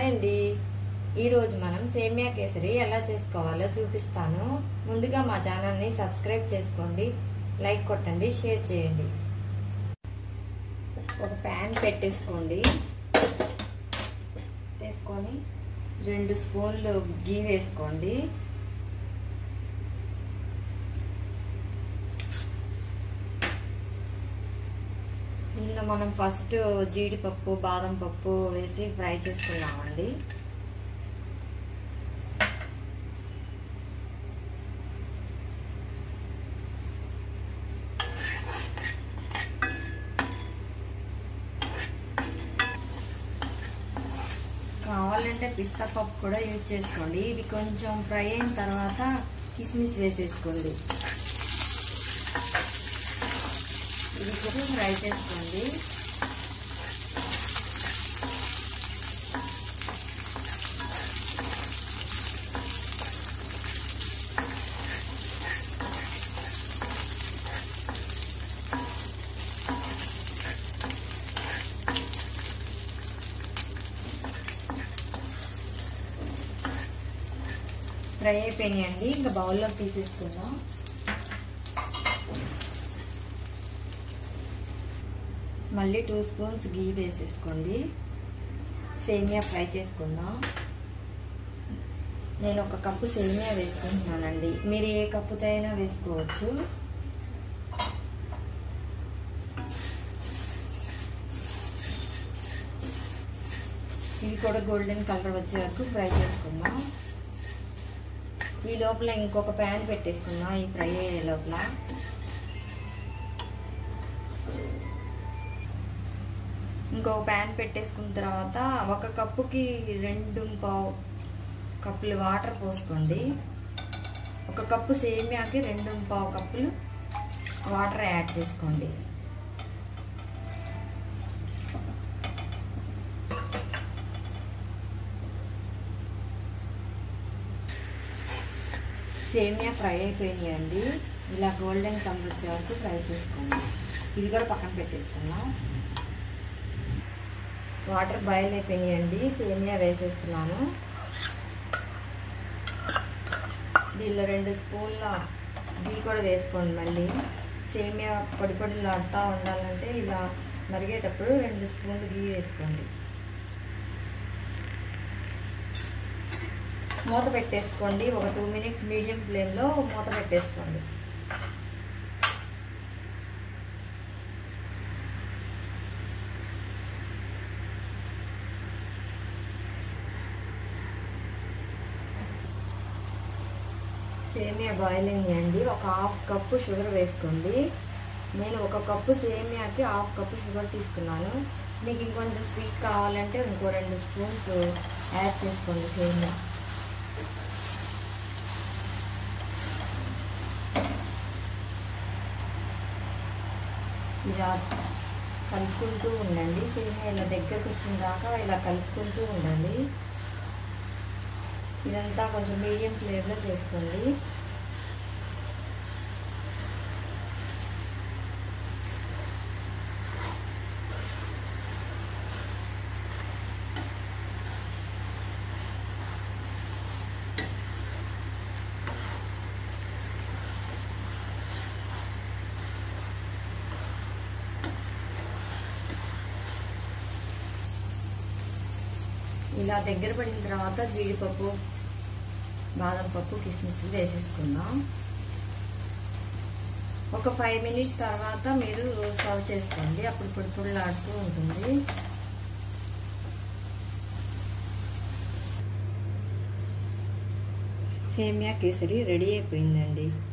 hi అండి ఈరోజు మనం సేమియా కేసరి ఎలా చేసుకోవాలో చూపిస్తాను ముందుగా మా ఛానల్ని సబ్స్క్రైబ్ చేసుకోండి లైక్ కొట్టండి షేర్ చేయండి ఒక ప్యాన్ పెట్టేసుకోండి తీసుకొని రెండు స్పూన్లు గీ వేసుకోండి దీనిలో మనం ఫస్ట్ జీడిపప్పు బాదం పప్పు వేసి ఫ్రై చేసుకున్నామండి కావాలంటే పిస్తా పప్పు కూడా యూజ్ చేసుకోండి ఇది కొంచెం ఫ్రై అయిన తర్వాత కిస్మిస్ వేసేసుకోండి ఇది కూడా ఫ్రై చేసుకోండి ఫ్రై అయిపోయినాయండి ఇంకా బౌల్లో తీసేసుకుందాం మళ్ళీ టూ స్పూన్స్ గీ వేసేసుకోండి సేమియా ఫ్రై చేసుకుందాం నేను ఒక కప్పు సేమియా వేసుకుంటున్నానండి మీరు ఏ కప్పుతో అయినా వేసుకోవచ్చు ఇవి కూడా గోల్డెన్ కలర్ వచ్చే వరకు ఫ్రై చేసుకుందాం ఈ లోపల ఇంకొక ప్యాన్ పెట్టేసుకుందాం ఈ ఫ్రై అయ్యే లోపల ఇంకొక ప్యాన్ పెట్టేసుకున్న తర్వాత ఒక కప్పుకి రెండు పావు కప్పులు వాటర్ పోసుకోండి ఒక కప్పు సేమియాకి రెండు పావు కప్పులు వాటర్ యాడ్ చేసుకోండి సేమియా ఫ్రై అయిపోయినాయండి ఇలా గోల్డెన్ కలర్ వచ్చే వరకు ఫ్రై చేసుకోండి ఇది కూడా పక్కన పెట్టేసుకుందాం వాటర్ బాయిల్ అయిపోయినాయండి సేమియా వేసేస్తున్నాను దీనిలో రెండు స్పూన్ల గీ కూడా వేసుకోండి మళ్ళీ సేమియా పొడి పొడిలు ఆడుతూ ఉండాలంటే ఇలా మరిగేటప్పుడు రెండు స్పూన్లు గీ వేసుకోండి మూత పెట్టేసుకోండి ఒక టూ మినిట్స్ మీడియం ఫ్లేమ్లో మూత పెట్టేసుకోండి సేమియా బాయిల్ అయిందండి ఒక హాఫ్ కప్పు షుగర్ వేసుకోండి నేను ఒక కప్పు సేమియాకి హాఫ్ కప్పు షుగర్ తీసుకున్నాను మీకు ఇంకొంచెం స్వీట్ కావాలంటే ఇంకో రెండు స్పూన్స్ యాడ్ చేసుకోండి సేమియా ఇలా కలుపుకుంటూ ఉండండి సేమియా ఇలా దగ్గరకు వచ్చిన దాకా ఇలా కలుపుకుంటూ ఉండండి ఇదంతా కొంచెం మీడియం ఫ్లేమ్లో చేసుకోండి ఇలా దగ్గర పడిన తర్వాత జీడిపప్పు బాదం పప్పు కిస్మిస్ వేసేసుకుందాం ఒక ఫైవ్ మినిట్స్ తర్వాత మీరు సర్వ్ చేసుకోండి అప్పుడు పొడి పొడిలాడుతూ ఉంటుంది సేమియా కేసరి రెడీ అయిపోయిందండి